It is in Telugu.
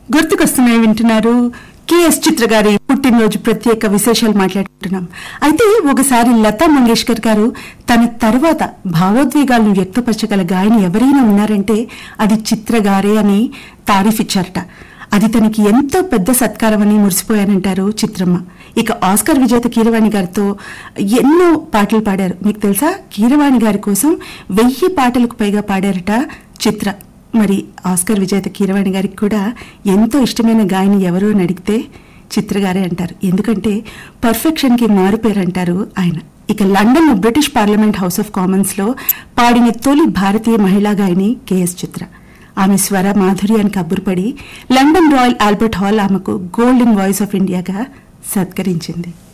గుర్తుకొస్తున్నాయి వింటున్నారు కేఎస్ చిత్ర గారి పుట్టినరోజు ప్రత్యేక విశేషాలు మాట్లాడుకుంటున్నాం అయితే ఒకసారి లతా మంగేష్కర్ గారు తన తర్వాత భావోద్వేగాలను వ్యక్తపరచగల గాయని ఎవరైనా ఉన్నారంటే అది చిత్ర గారే అని తారీఫ్ ఇచ్చారట అది తనకి ఎంతో పెద్ద సత్కారం అని మురిసిపోయానంటారు చిత్రమ్మ ఇక ఆస్కర్ విజేత కీరవాణి గారితో ఎన్నో పాటలు పాడారు మీకు తెలుసా కీరవాణి గారి కోసం వెయ్యి పాటలకు పైగా పాడారట చిత్ర మరి ఆస్కర్ విజేత కీరవాణి గారికి కూడా ఎంతో ఇష్టమైన గాయని ఎవరు అని అడిగితే చిత్ర గారే అంటారు ఎందుకంటే పర్ఫెక్షన్ కి మారుపేరు అంటారు ఆయన ఇక London British Parliament House of Commons లో పాడిన తొలి భారతీయ మహిళా గాయని కెఎస్ చిత్ర ఆమె స్వర మాధుర్యానికి అబ్బురపడి లండన్ రాయల్ ఆల్బర్ట్ హాల్ ఆమెకు గోల్డెన్ వాయిస్ ఆఫ్ ఇండియాగా సత్కరించింది